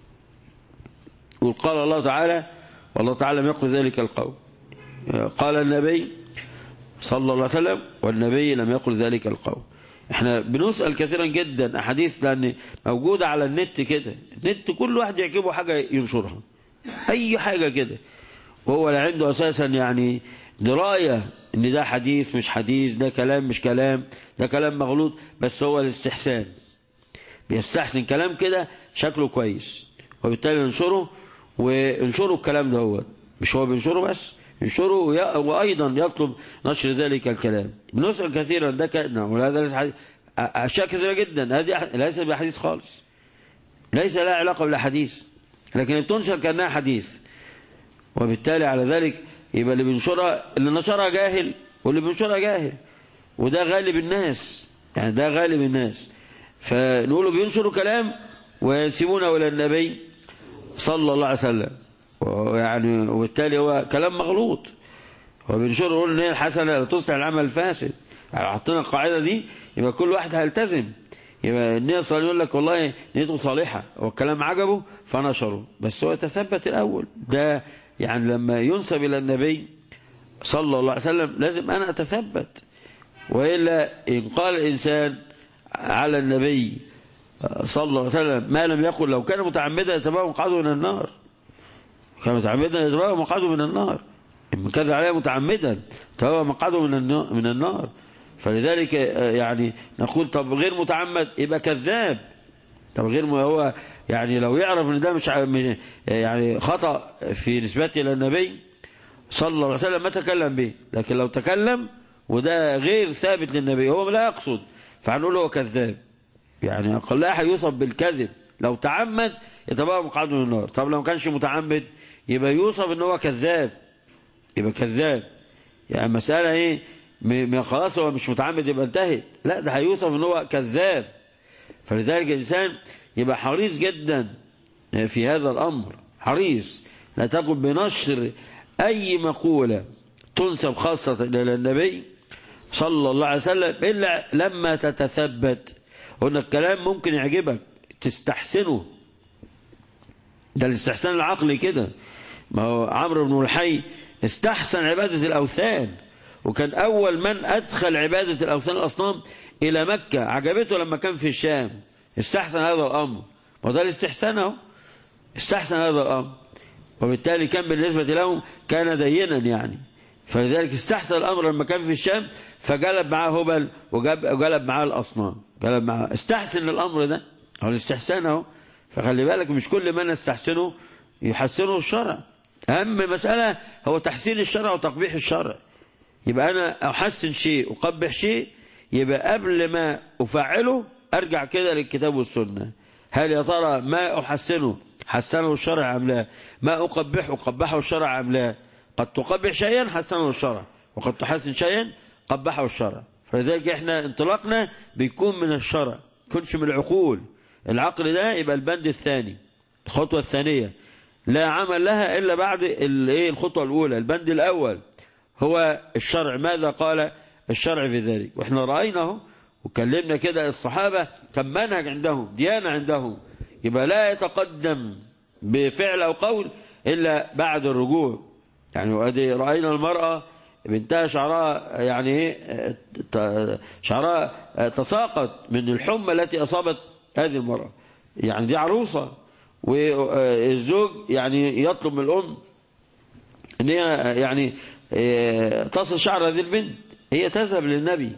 Speaker 2: وقال الله تعالى والله تعالى لم يقل ذلك القول قال النبي صلى الله عليه وسلم والنبي لم يقل ذلك القول احنا بنسأل كثيرا جدا احاديث لان موجودة على النت كده النت كل واحد يعجبه حاجة ينشرها اي حاجة كده وهو لا عنده اساسا يعني دراية ان ده حديث مش حديث ده كلام مش كلام ده كلام مغلوط بس هو الاستحسان بيستحسن كلام كده شكله كويس وبالتالي ينشره وينشروا الكلام ده هو مش هو بينشره بس ينشره وأيضا يطلب نشر ذلك الكلام بنسأل كثيرا ده كأنه وهذا ليس حديث أشياء كثيرة جدا هذه ليس بحديث خالص ليس لها علاقة بالحديث لكن بتنشر كأنها حديث وبالتالي على ذلك يبقى اللي بينشرها اللي نشرها جاهل واللي بينشرها جاهل وده غالب الناس يعني ده غالب الناس فنقوله بينشروا كلام وينسبونه إلى النبي صلى الله عليه وسلم يعني وبالتالي هو كلام مغلوط وبنشر يقول ان هي الحسنه لا تصلح العمل الفاسد يعني حطينا القاعده دي يبقى كل واحد هيلتزم يبقى النية صالح يقول لك والله نيته صالحة والكلام عجبه فنشره بس هو يتثبت الأول ده يعني لما ينسب إلى النبي صلى الله عليه وسلم لازم أنا أتثبت وإلا إن قال الإنسان على النبي صلى الله عليه وسلم ما لم يقل لو كان متعمدا يتبعه مقعده من النار كان متعمدا يتبعه مقعده من النار إن كذا عليه متعمدا تبعه مقعده من من النار فلذلك يعني نقول طب غير متعمد يبقى كذاب طب غير هو يعني لو يعرف ان ده مش يعني خطأ في نسبته الى النبي صلى الله عليه وسلم ما تكلم به لكن لو تكلم وده غير ثابت للنبي هو لا يقصد فهنقول هو كذاب يعني أقلها يوصف بالكذب لو تعمد يتبقى مقعد من النار طب لو ما كانش متعمد يبقى يوصف ان هو كذاب يبقى كذاب يعني مسألة ايه م- خلاص هو مش متعمد يبقى انتهت لا ده هيوصف ان هو كذاب فلذلك الإنسان يبقى حريص جدا في هذا الأمر حريص لا تقم بنشر أي مقولة تنسب خاصة إلى النبي صلى الله عليه وسلم إلا لما تتثبت قلنا الكلام ممكن يعجبك تستحسنه ده الاستحسان العقلي كده ما هو عمرو بن الحي استحسن عبادة الأوثان وكان أول من أدخل عبادة الأوثان الأصنام إلى مكة عجبته لما كان في الشام استحسن هذا الأمر وده الاستحسان اهو استحسن هذا الأمر وبالتالي كان بالنسبة لهم كان دينا يعني فلذلك استحسن الأمر لما كان في الشام فجلب معاه هبل وجلب معاه الأصنام جلب معاه استحسن الأمر ده هو الاستحسان اهو فخلي بالك مش كل من يستحسنه يحسنه الشرع أهم مسألة هو تحسين الشرع وتقبيح الشرع يبقى أنا أحسن شيء أقبح شيء يبقى قبل ما أفعله أرجع كده للكتاب والسنة هل يا ترى ما أحسنه حسنه الشرع أم لا ما أقبحه قبحه الشرع أم لا قد تقبح شيئا حسنه الشرع وقد تحسن شيئا قبحه الشرع فلذلك احنا انطلاقنا بيكون من الشرع كنش من العقول العقل ده يبقى البند الثاني الخطوة الثانية لا عمل لها إلا بعد الخطوة الأولى البند الأول هو الشرع ماذا قال الشرع في ذلك واحنا رأيناه وكلمنا كده الصحابة كان منهج عندهم ديانة عندهم يبقى لا يتقدم بفعل أو قول إلا بعد الرجوع يعني وادي رأينا المرأة بنتها شعرها يعني شعرها تساقط من الحمى التي أصابت هذه المرأة يعني دي عروسة والزوج يعني يطلب من الأم ان هي يعني تصل شعر هذه البنت هي تذهب للنبي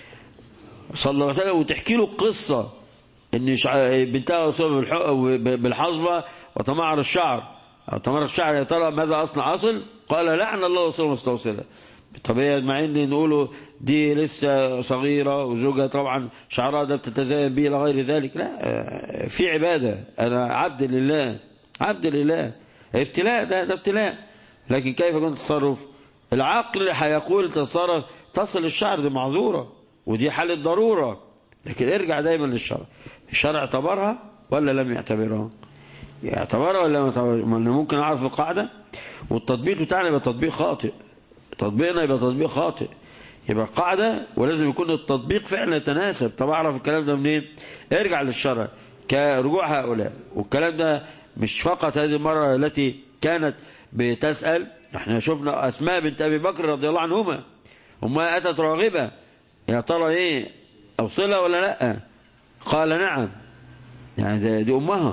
Speaker 2: صلى الله عليه وسلم وتحكي له قصة ان بنتها أصيبت بالحصبة وتمعر الشعر أو تمر الشعر يا ترى ماذا أصنع أصل قال لعن الله وصل مستوصلة طبيعي مع ان نقوله دي لسه صغيرة وزوجها طبعا شعرها ده بتتزين به إلى غير ذلك لا في عبادة أنا عبد لله عبد لله ابتلاء ده ده ابتلاء لكن كيف يكون التصرف العقل هيقول تصرف تصل الشعر دي معذورة ودي حالة ضرورة لكن ارجع دايما للشرع الشرع اعتبرها ولا لم يعتبرها يعتبرها ولا ما ممكن اعرف القاعدة والتطبيق بتاعنا يبقى تطبيق خاطئ تطبيقنا يبقى تطبيق خاطئ يبقى قاعدة ولازم يكون التطبيق فعلا يتناسب طب اعرف الكلام ده منين ارجع للشرع كرجوع هؤلاء والكلام ده مش فقط هذه المرة التي كانت بتسأل احنا شفنا اسماء بنت ابي بكر رضي الله عنهما امها اتت راغبة يا ترى ايه اوصلها ولا لا قال نعم يعني دي امها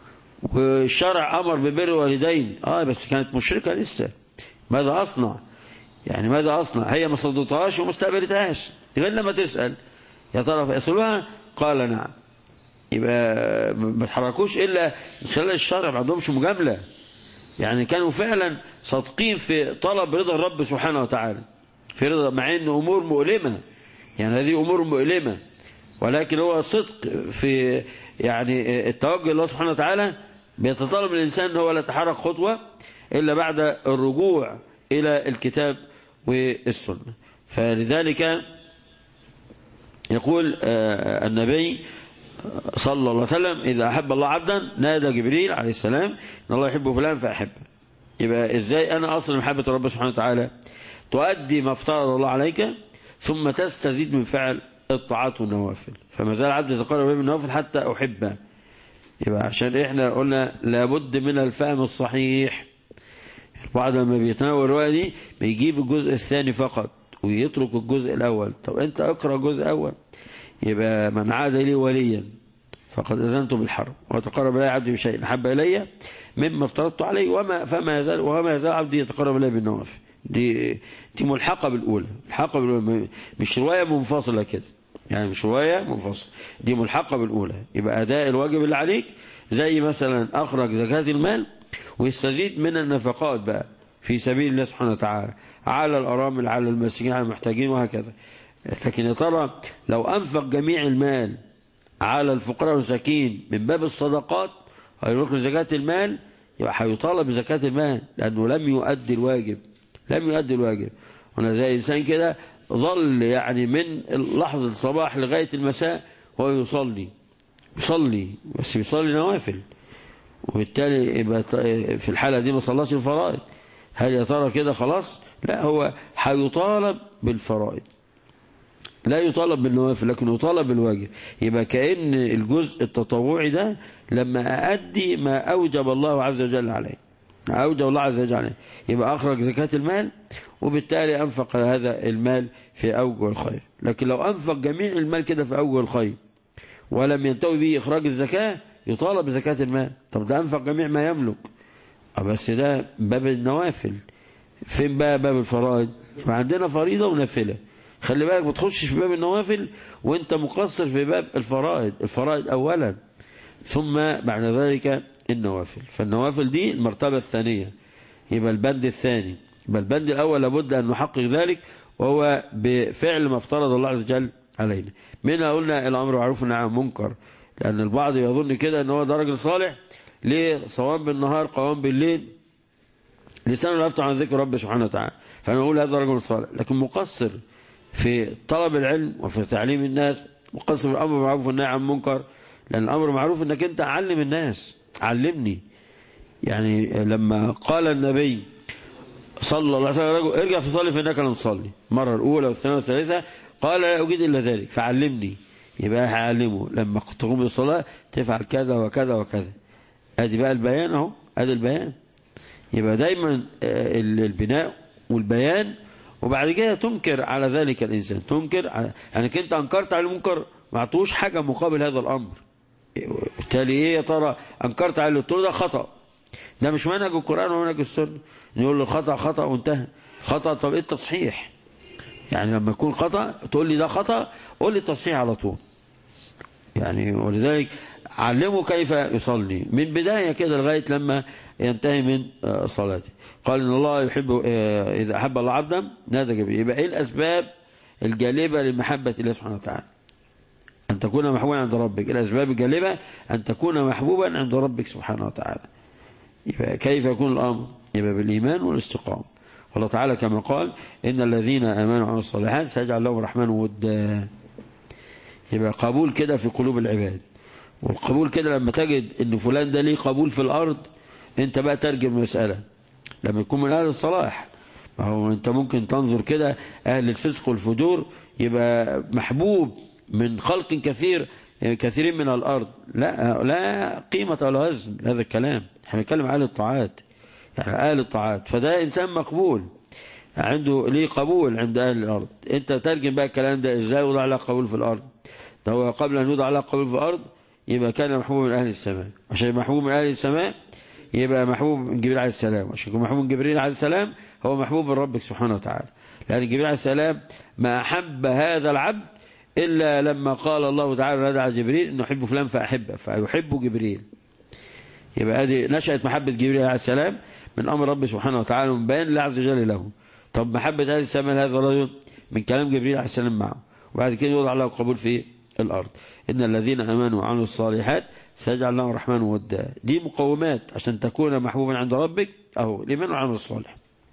Speaker 2: والشرع امر ببر الوالدين اه بس كانت مشركة لسه ماذا اصنع يعني ماذا اصنع هي ما صدتهاش وما استقبلتهاش غير لما تسأل يا ترى فيصلوها قال نعم يبقى ما تحركوش الا من خلال الشرع ما عندهمش مجامله يعني كانوا فعلا صادقين في طلب رضا الرب سبحانه وتعالى في رضا مع ان امور مؤلمه يعني هذه امور مؤلمه ولكن هو صدق في يعني التوجه الله سبحانه وتعالى بيتطلب الانسان ان هو لا يتحرك خطوه الا بعد الرجوع الى الكتاب والسنه فلذلك يقول النبي صلى الله عليه وسلم إذا أحب الله عبدا نادى جبريل عليه السلام إن الله يحب فلان فأحبه يبقى إزاي أنا أصل محبة الرب سبحانه وتعالى تؤدي ما افترض الله عليك ثم تستزيد من فعل الطاعات والنوافل فما زال عبد يتقرب من النوافل حتى أحبه يبقى عشان إحنا قلنا لابد من الفهم الصحيح بعد ما بيتناول الرواية دي بيجيب الجزء الثاني فقط ويترك الجزء الأول طب أنت اقرأ الجزء الأول يبقى من عاد لي وليا فقد أذنت بالحرب وتقرب إلي عبدي بشيء أحب إلي مما افترضت عليه وما فما يزال وما يزال عبدي يتقرب إلي بالنوافل دي دي ملحقة بالأولى ملحقة بالأولى مش رواية منفصلة كده يعني مش رواية منفصلة دي ملحقة بالأولى يبقى أداء الواجب اللي عليك زي مثلا أخرج زكاة المال ويستزيد من النفقات بقى في سبيل الله سبحانه وتعالى على الأرامل على المساكين على المحتاجين وهكذا لكن يا ترى لو أنفق جميع المال على الفقراء والمساكين من باب الصدقات هيروح زكاة المال يبقى هيطالب زكاة المال لأنه لم يؤدي الواجب لم يؤدي الواجب هنا زي إنسان كده ظل يعني من لحظة الصباح لغاية المساء هو يصلي يصلي بس بيصلي نوافل وبالتالي يبقى في الحالة دي ما صلاش الفرائض هل يا ترى كده خلاص لا هو هيطالب بالفرائض لا يطالب بالنوافل لكن يطالب بالواجب يبقى كأن الجزء التطوعي ده لما أأدي ما أوجب الله عز وجل عليه أوجب الله عز وجل عليه يبقى أخرج زكاة المال وبالتالي أنفق هذا المال في أوجه الخير لكن لو أنفق جميع المال كده في أوجه الخير ولم ينتوي به إخراج الزكاة يطالب بزكاة المال طب ده أنفق جميع ما يملك بس ده باب النوافل فين بقى باب الفرائض فعندنا فريضة ونافلة خلي بالك ما تخشش في باب النوافل وانت مقصر في باب الفرائض الفرائض أولا ثم بعد ذلك النوافل فالنوافل دي المرتبة الثانية يبقى البند الثاني يبقى البند الأول لابد أن نحقق ذلك وهو بفعل ما افترض الله عز وجل علينا منها قلنا الأمر معروف عن منكر لأن البعض يظن كده أن هو ده راجل صالح ليه صوام بالنهار قوام بالليل لسانه لا يفتح عن ذكر رب سبحانه وتعالى فأنا أقول هذا رجل صالح لكن مقصر في طلب العلم وفي تعليم الناس مقصر في الأمر معروف والنهي عن منكر لأن الأمر معروف أنك أنت علم الناس علمني يعني لما قال النبي صلى الله عليه وسلم رجل ارجع فصلي فإنك لم تصلي مرة الأولى والثانية والثالثة قال لا أجد إلا ذلك فعلمني يبقى هعلمه لما تقوم بالصلاة تفعل كذا وكذا وكذا ادي بقى البيان اهو ادي البيان يبقى دايما البناء والبيان وبعد كده تنكر على ذلك الإنسان تنكر على يعني انت انكرت على المنكر ما عطوش حاجة مقابل هذا الأمر بالتالي ايه يا ترى انكرت على اللي ده خطأ ده مش منهج القرآن ومنهج السنة نقول له خطأ خطأ وانتهى خطأ طب ايه التصحيح يعني لما يكون خطأ تقول لي ده خطأ قول لي التصحيح على طول يعني ولذلك علمه كيف يصلي من بداية كده لغاية لما ينتهي من صلاته قال إن الله يحب إذا أحب الله عبدا نادى جبريل يبقى إيه الأسباب الجالبة لمحبة الله سبحانه وتعالى أن تكون محبوبا عند ربك الأسباب الجالبة أن تكون محبوبا عند ربك سبحانه وتعالى يبقى كيف يكون الأمر يبقى بالإيمان والاستقامة والله تعالى كما قال إن الذين آمنوا وعملوا الصالحات سيجعل لهم الرحمن ودا يبقى قبول كده في قلوب العباد والقبول كده لما تجد ان فلان ده ليه قبول في الارض انت بقى ترجم المسألة لما يكون من اهل الصلاح ما هو انت ممكن تنظر كده اهل الفسق والفجور يبقى محبوب من خلق كثير كثيرين من الارض لا لا قيمة ولا وزن هذا الكلام احنا بنتكلم عن اهل الطاعات يعني اهل الطاعات فده انسان مقبول عنده ليه قبول عند اهل الارض انت ترجم بقى الكلام ده ازاي وضع له قبول في الارض ده هو قبل ان يوضع له قبول في الارض يبقى كان محبوب من أهل السماء عشان يبقى محبوب من أهل السماء يبقى محبوب من جبريل عليه السلام عشان يكون محبوب من جبريل عليه السلام هو محبوب من ربك سبحانه وتعالى لأن جبريل عليه السلام ما أحب هذا العبد إلا لما قال الله تعالى نادى على جبريل إنه يحب فلان فأحبه فيحب جبريل يبقى هذه نشأت محبة جبريل عليه السلام من أمر رب سبحانه وتعالى من بيان الله عز وجل له طب محبة أهل السماء لهذا الرجل من كلام جبريل عليه السلام معه وبعد كده يوضع له قبول في الأرض إن الذين أمنوا وعملوا الصالحات سيجعل لهم الرحمن ودا دي مقومات عشان تكون محبوبا عند ربك أهو الإيمان والعمل الصالح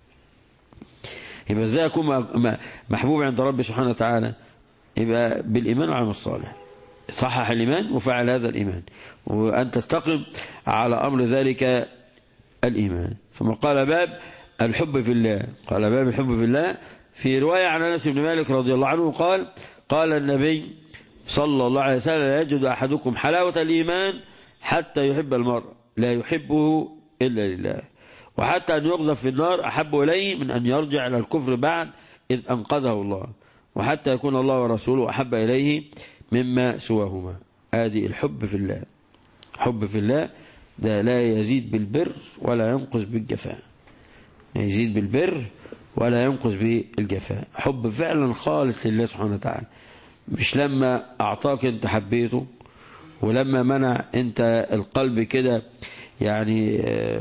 Speaker 2: يبقى ازاي أكون محبوب عند ربي سبحانه وتعالى يبقى بالإيمان والعمل الصالح صحح الإيمان وفعل هذا الإيمان وأن تستقم على أمر ذلك الإيمان ثم قال باب الحب في الله قال باب الحب في الله في رواية عن أنس بن مالك رضي الله عنه قال قال النبي صلى الله عليه وسلم لا يجد أحدكم حلاوة الإيمان حتى يحب المرء لا يحبه إلا لله وحتى أن يقذف في النار أحب إليه من أن يرجع إلى الكفر بعد إذ أنقذه الله وحتى يكون الله ورسوله أحب إليه مما سواهما هذه الحب في الله حب في الله ده لا يزيد بالبر ولا ينقص بالجفاء يزيد بالبر ولا ينقص بالجفاء حب فعلا خالص لله سبحانه وتعالى مش لما أعطاك أنت حبيته ولما منع أنت القلب كده يعني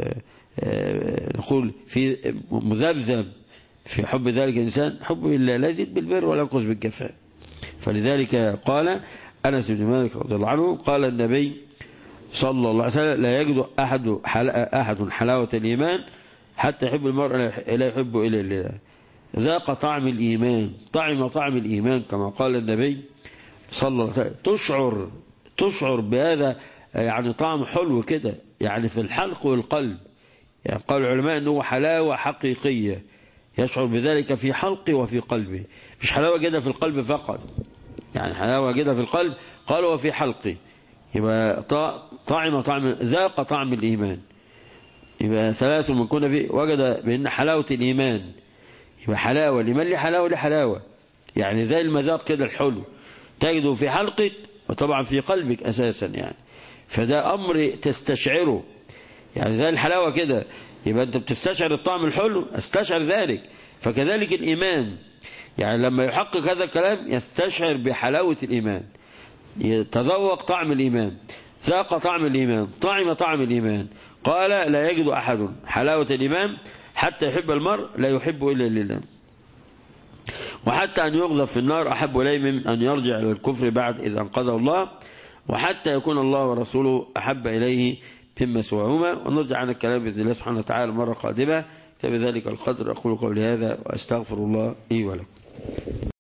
Speaker 2: نقول في مذبذب في حب ذلك الإنسان حب الله لا يزيد بالبر ولا ينقص بالجفاء فلذلك قال أنس بن مالك رضي الله عنه قال النبي صلى الله عليه وسلم لا يجد أحد, حل... أحد حلاوة الإيمان حتى يحب المرء لا يحب إلا الله ذاق طعم الإيمان طعم طعم الإيمان كما قال النبي صلى الله عليه وسلم تشعر تشعر بهذا يعني طعم حلو كده يعني في الحلق والقلب يعني قال العلماء أنه حلاوة حقيقية يشعر بذلك في حلقه وفي قلبه مش حلاوة كده في القلب فقط يعني حلاوة كده في القلب قال وفي حلقه يبقى طعم طعم ذاق طعم الإيمان يبقى ثلاث من كنا فيه وجد بأن حلاوة الإيمان يبقى حلاوة الإيمان ليه حلاوة ليه حلاوة يعني زي المذاق كده الحلو تجده في حلقك وطبعا في قلبك أساسا يعني فده أمر تستشعره يعني زي الحلاوة كده يبقى أنت بتستشعر الطعم الحلو استشعر ذلك فكذلك الإيمان يعني لما يحقق هذا الكلام يستشعر بحلاوة الإيمان يتذوق طعم الإيمان ذاق طعم الإيمان طعم طعم الإيمان قال لا يجد أحد حلاوة الإيمان حتى يحب المرء لا يحب إلا لله وحتى أن يغذف في النار أحب إليه من أن يرجع إلى الكفر بعد إذا أنقذه الله وحتى يكون الله ورسوله أحب إليه مما سواهما ونرجع عن الكلام بإذن الله سبحانه وتعالى مرة قادمة فبذلك القدر أقول قولي هذا وأستغفر الله لي ولكم